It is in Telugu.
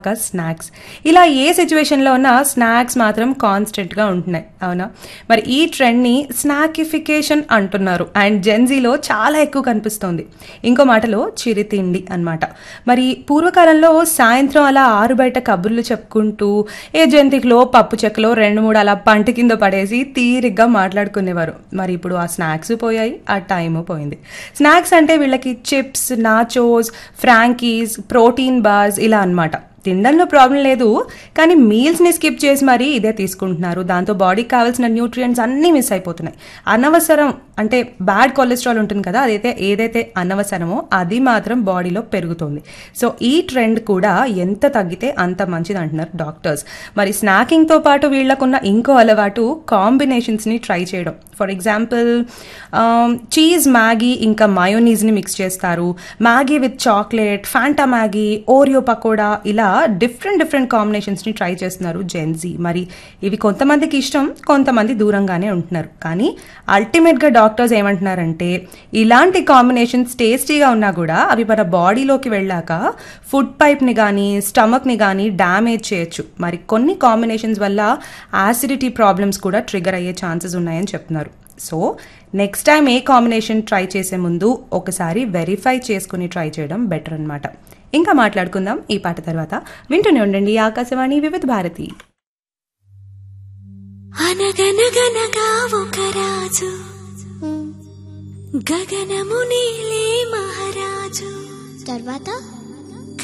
స్నాక్స్ ఇలా ఏ సిచ్యువేషన్లో ఉన్నా స్నాక్స్ మాత్రం కాన్స్టెంట్గా ఉంటున్నాయి అవునా మరి ఈ ట్రెండ్ని స్నాకిఫికేషన్ అంటున్నారు అండ్ జెన్జీలో చాలా ఎక్కువ కనిపిస్తోంది ఇంకో మాటలో చిరుతిండి అన్నమాట మరి పూర్వకాలంలో సాయంత్రం అలా ఆరు బయట కబుర్లు చెప్పుకుంటూ ఏ జంతికలో పప్పు చెక్కలో రెండు మూడు అలా పంట కింద పడేసి తీరిగ్గా మాట్లాడుకునేవారు మరి ఇప్పుడు ఆ స్నాక్స్ పోయాయి ఆ టైం పోయింది స్నాక్స్ అంటే వీళ్ళకి chips nachos frankies protein bars ఇలా అన్నమాట తినడంలో ప్రాబ్లం లేదు కానీ మీల్స్ని స్కిప్ చేసి మరీ ఇదే తీసుకుంటున్నారు దాంతో బాడీకి కావాల్సిన న్యూట్రియంట్స్ అన్నీ మిస్ అయిపోతున్నాయి అనవసరం అంటే బ్యాడ్ కొలెస్ట్రాల్ ఉంటుంది కదా అదైతే ఏదైతే అనవసరమో అది మాత్రం బాడీలో పెరుగుతుంది సో ఈ ట్రెండ్ కూడా ఎంత తగ్గితే అంత మంచిది అంటున్నారు డాక్టర్స్ మరి స్నాకింగ్తో పాటు వీళ్ళకున్న ఇంకో అలవాటు కాంబినేషన్స్ని ట్రై చేయడం ఫర్ ఎగ్జాంపుల్ చీజ్ మ్యాగీ ఇంకా మయోనీస్ని మిక్స్ చేస్తారు Maggi with chocolate Fanta Maggi Oreo pakoda ఇలా డిఫరెంట్ డిఫరెంట్ కాంబినేషన్స్ని ట్రై చేస్తున్నారు జెన్జీ మరి ఇవి కొంతమందికి ఇష్టం కొంతమంది దూరంగానే ఉంటున్నారు కానీ అల్టిమేట్గా డాక్టర్స్ ఏమంటున్నారంటే ఇలాంటి కాంబినేషన్స్ టేస్టీగా ఉన్నా కూడా అవి మన బాడీలోకి వెళ్ళాక ఫుడ్ పైప్ని కానీ స్టమక్ని కానీ డ్యామేజ్ చేయొచ్చు మరి కొన్ని కాంబినేషన్స్ వల్ల యాసిడిటీ ప్రాబ్లమ్స్ కూడా ట్రిగర్ అయ్యే ఛాన్సెస్ ఉన్నాయని చెప్తున్నారు సో నెక్స్ట్ టైం ఏ కాంబినేషన్ ట్రై చేసే ముందు ఒకసారి వెరిఫై చేసుకుని ట్రై చేయడం బెటర్ అన్నమాట ఇంకా మాట్లాడుకుందాం ఈ పాట తర్వాత వింటూనే ఉండండి ఆకాశవాణి వివిధ భారతి అనగనగనగా ఒక రాజు గగనము నీలే మహారాజు తర్వాత